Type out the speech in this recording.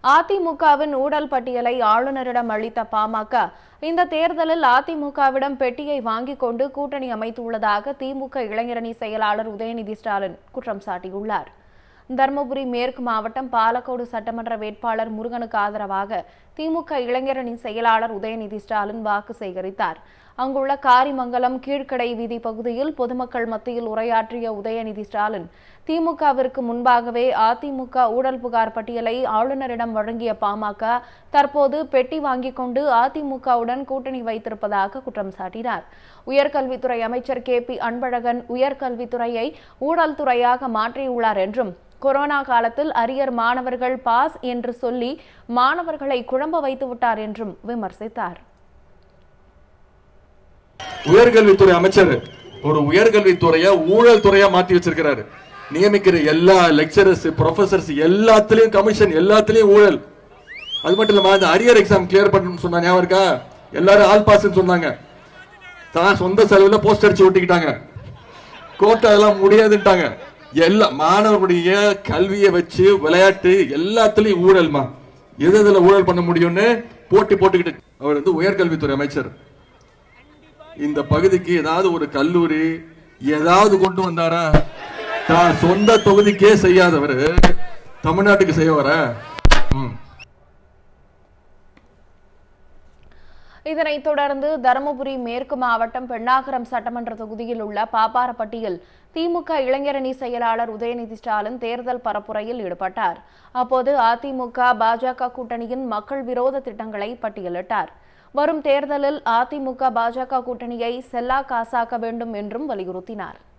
அதிமுகவின் ஊழல் பட்டியலை ஆளுநரிடம் அளித்த பாமக இந்த தேர்தலில் அதிமுகவிடம் பெட்டியை வாங்கிக் கொண்டு கூட்டணி அமைத்துள்ளதாக திமுக இளைஞரணி செயலாளர் உதயநிதி ஸ்டாலின் குற்றம் சாட்டியுள்ளார் தருமபுரி மேற்கு மாவட்டம் பாலக்கோடு சட்டமன்ற வேட்பாளர் முருகனுக்கு ஆதரவாக திமுக இளைஞரணி செயலாளர் உதயநிதி ஸ்டாலின் வாக்கு சேகரித்தார் அங்குள்ள காரிமங்கலம் கீழ்க்கடை வீதி பகுதியில் பொதுமக்கள் மத்தியில் உரையாற்றிய உதயநிதி ஸ்டாலின் திமுகவிற்கு முன்பாகவே அதிமுக ஊழல் புகார் பட்டியலை ஆளுநரிடம் வழங்கிய பாமக தற்போது பெட்டி வாங்கிக் கொண்டு அதிமுகவுடன் கூட்டணி வைத்திருப்பதாக குற்றம் சாட்டினார் உயர்கல்வித்துறை அமைச்சர் கே பி அன்பழகன் உயர்கல்வித்துறையை ஊழல் துறையாக மாற்றியுள்ளார் என்றும் கொரோனா காலத்தில் அரியர் மாணவர்கள் பாஸ் என்று சொல்லி மாணவர்களை குழம்ப வைத்து விட்டார் என்றும் விமர்சித்தார் உயர்கல்வித்துறை அமைச்சர் ஒரு உயர்கல்வித்துறைய ஊழல் துறையா மாத்தி வச்சிருக்கிறாரு நியமிக்கிற எல்லா லெக்சரர்ஸ் ப்ரொஃபசர்ஸ் எல்லாத்துலயும் கமிஷன் எல்லாத்துலயும் ஊழல் அது மட்டும் இல்லாம அந்த அரியர் எக்ஸாம் கிளியர் பண்ணணும்னு சொன்னா ஞாபகம் இருக்கா எல்லாரும் ஆல் பாஸ் சொன்னாங்க தான் சொந்த செலவுல போஸ்ட் அடிச்சு ஒட்டிக்கிட்டாங்க கோர்ட் அதெல்லாம் முடியாதுட்டாங்க எல்லா மாணவர்களுடைய கல்வியை வச்சு விளையாட்டு எல்லாத்துலயும் ஊழல்மா எது எதுல ஊழல் பண்ண முடியும்னு போட்டி போட்டுக்கிட்டு அவர் வந்து உயர்கல்வித்துறை அமைச்சர் இந்த பகுதிக்கு ஏதாவது ஒரு கல்லூரி ஏதாவது கொண்டு வந்தாரா தான் சொந்த தொகுதிக்கே செய்யாதவர் தமிழ்நாட்டுக்கு செய்ய வர ம். இதனைத் தொடர்ந்து தருமபுரி மேற்கு மாவட்டம் பெண்ணாகரம் சட்டமன்ற தொகுதியில் உள்ள பாப்பாரப்பட்டியில் திமுக இளைஞரணி செயலாளர் உதயநிதி ஸ்டாலின் தேர்தல் பரப்புரையில் ஈடுபட்டார் அப்போது அதிமுக பாஜக கூட்டணியின் மக்கள் விரோத திட்டங்களை பட்டியலிட்டார் வரும் தேர்தலில் அதிமுக பாஜக கூட்டணியை செல்லா காசாக்க வேண்டும் என்றும் வலியுறுத்தினார்